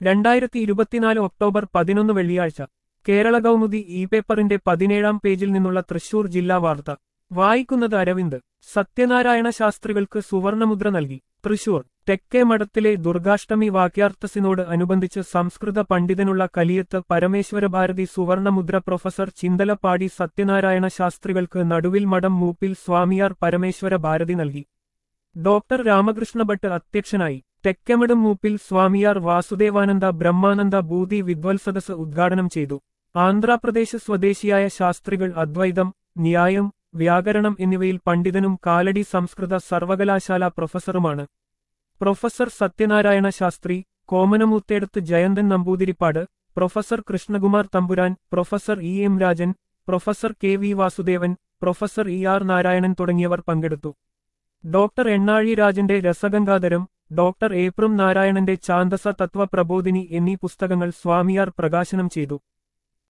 രണ്ടായിരത്തി ഇരുപത്തിനാല് ഒക്ടോബർ പതിനൊന്ന് വെള്ളിയാഴ്ച കേരള കൗമുദി ഇ പേപ്പറിന്റെ പതിനേഴാം പേജിൽ നിന്നുള്ള തൃശൂർ ജില്ലാ വാർത്ത വായിക്കുന്നത് അരവിന്ദ് സത്യനാരായണ ശാസ്ത്രികൾക്ക് സുവർണമുദ്ര നൽകി തൃശൂർ തെക്കേ മഠത്തിലെ ദുർഗാഷ്ടമി വാക്യാർത്ഥസിനോട് അനുബന്ധിച്ച് സംസ്കൃത പണ്ഡിതനുള്ള കലിയത്ത് പരമേശ്വര ഭാരതി സുവർണമുദ്ര പ്രൊഫസർ ചിന്തലപ്പാടി സത്യനാരായണ ശാസ്ത്രികൾക്ക് നടുവിൽ മഠം മൂപ്പിൽ സ്വാമിയാർ പരമേശ്വര ഭാരതി നൽകി ഡോക്ടർ രാമകൃഷ്ണ ഭട്ട് അധ്യക്ഷനായി തെക്കമിടം മൂപ്പിൽ സ്വാമിയാർ വാസുദേവാനന്ദ ബ്രഹ്മാനന്ദ ഭൂതി വിദ്വത്സദസ് ഉദ്ഘാടനം ചെയ്തു ആന്ധ്രാപ്രദേശ് സ്വദേശിയായ ശാസ്ത്രികൾ അദ്വൈതം ന്യായം വ്യാകരണം എന്നിവയിൽ പണ്ഡിതനും കാലടി സംസ്കൃത സർവകലാശാല പ്രൊഫസറുമാണ് professor Sathyanarayana Sastri Komanamoothedathu Jayanthan Namboothiripad professor Krishnakumar Thampuran professor E M Rajan professor K V Vasudevan professor E R Narayanan തുടങ്ങിയവർ പങ്കെടുത്തു ഡോക്ടർ എണ്ണാഴി രാജന്റെ രസഗംഗാധരം ഡോക്ടർ ഏപ്രം നാരായണന്റെ ചാന്തസ തത്വ പ്രബോധിനി എന്നീ പുസ്തകങ്ങൾ സ്വാമിയാർ പ്രകാശനം ചെയ്തു